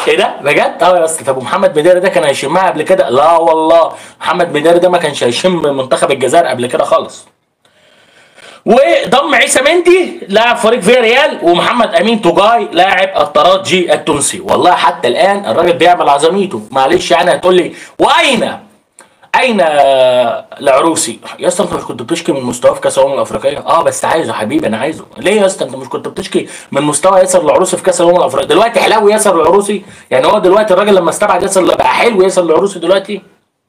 ايه ده بجد اه يا اسطى طب ومحمد مداري ده كان هيشمها قبل كده لا والله محمد مداري ده ما كانش هيشم منتخب الجزائر قبل كده خالص وضم عيسى مندي لاعب فريق فيا ريال ومحمد امين توجاي لاعب الترجي التونسي والله حتى الان الراجل بيعمل عظميته معلش يعني هتقول لي واين اين العروسي يا اسطى انت مش كنت بتشكي من مستواه في كاس الامم الافريقيه اه بس عايزه يا حبيبي انا عايزه ليه يا اسطى انت مش كنت بتشكي من مستوى ياسر العروسي في كاس الامم الافريقيه دلوقتي حلاو ياسر العروسي يعني هو دلوقتي الراجل لما استبعد ياسر بقى حلو ياسر العروسي دلوقتي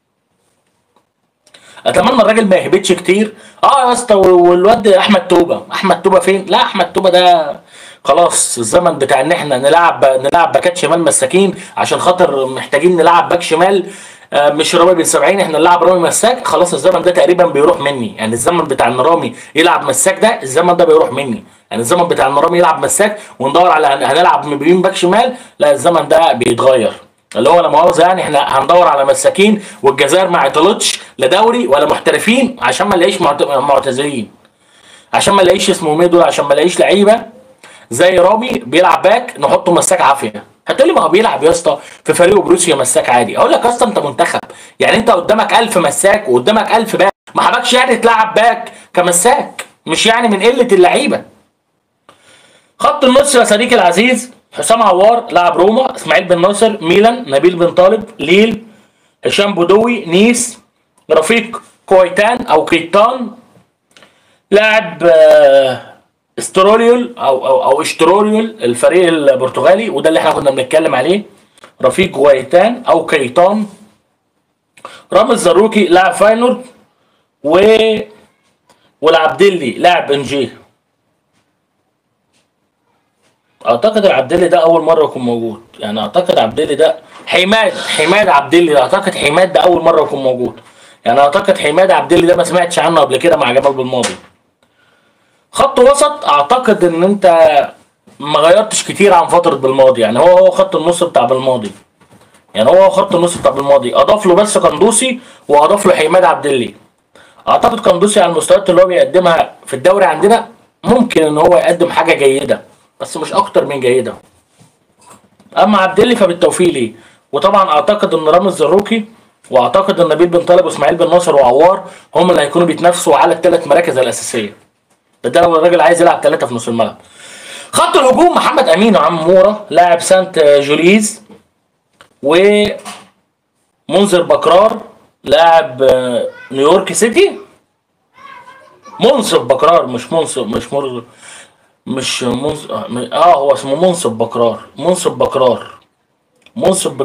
اتمنى الراجل ما يهبطش كتير اه يا اسطى والواد احمد توبه احمد توبه فين لا احمد توبه ده خلاص الزمن بتاع ان احنا نلعب نلعب باكات شمال مساكين عشان خاطر محتاجين نلعب باك شمال آه، مش رامي بن سبعين احنا نلعب رامي مساك خلاص الزمن ده تقريبا بيروح مني يعني الزمن بتاع ان رامي يلعب مساك ده الزمن ده بيروح مني يعني الزمن بتاع ان رامي يلعب مساك وندور على هن- هنلعب مبين باك شمال لا الزمن ده بيتغير اللي هو لا مؤاخذه يعني احنا هندور على مساكين والجزائر ما عطلتش لا دوري ولا محترفين عشان ما نلاقيش معت- معتزلين عشان ما نلاقيش اسمه ايه دول عشان ما نلاقيش لعيبه زي رامي بيلعب باك نحطه مساك عافيه هتقولي ما هو بيلعب يا اسطى في فريق بروسيا مساك عادي اقول لك يا اسطى انت منتخب يعني انت قدامك 1000 مساك وقدامك 1000 باك ما حبكش يعني تلعب باك كمساك مش يعني من قله اللعيبه خط النص يا صديقي العزيز حسام عوار لاعب روما اسماعيل بن ناصر ميلان نبيل بن طالب ليل هشام بودوي نيس رفيق كويتان او كيتان لاعب آه، استروليول او او او اشتروليول الفريق البرتغالي وده اللي احنا كنا بنتكلم عليه رفيق كويتان او كيتان رامز زاروكي لاعب فاينورد و والعبدلي لاعب انجيه اعتقد العبدلي ده اول مره يكون موجود يعني اعتقد عبدلي ده حماد حماد عبدلي ده اعتقد حماد ده اول مره يكون موجود يعني اعتقد حماد عبدلي ده ما سمعتش عنه قبل كده مع جمال بالماضي خط وسط اعتقد ان انت ما غيرتش كتير عن فتره بالماضي يعني هو هو خط النص بتاع بالماضي يعني هو هو خط النص بتاع بالماضي اضاف له بس قندوسي واضاف له حماد عبدلي اعتقد قندوسي على المستويات اللي هو بيقدمها في الدوري عندنا ممكن ان هو يقدم حاجه جيده بس مش اكتر من جيده اما عبدلي فبالتوفيق ليه وطبعا اعتقد ان رامز زروكي واعتقد ان نبيل بن طالب واسماعيل بن ناصر وعوار هم اللي هيكونوا بيتنافسوا على الثلاث مراكز الاساسيه ده ده لو الراجل عايز يلعب ثلاثه في نص الملعب خط الهجوم محمد امين وعم مورا لاعب سانت جوليز و منذر بكرار لاعب آه، نيويورك سيتي منصف بكرار مش منصف مش مر مش منصف اه هو اسمه منصف بكرار منصف بكرار منصف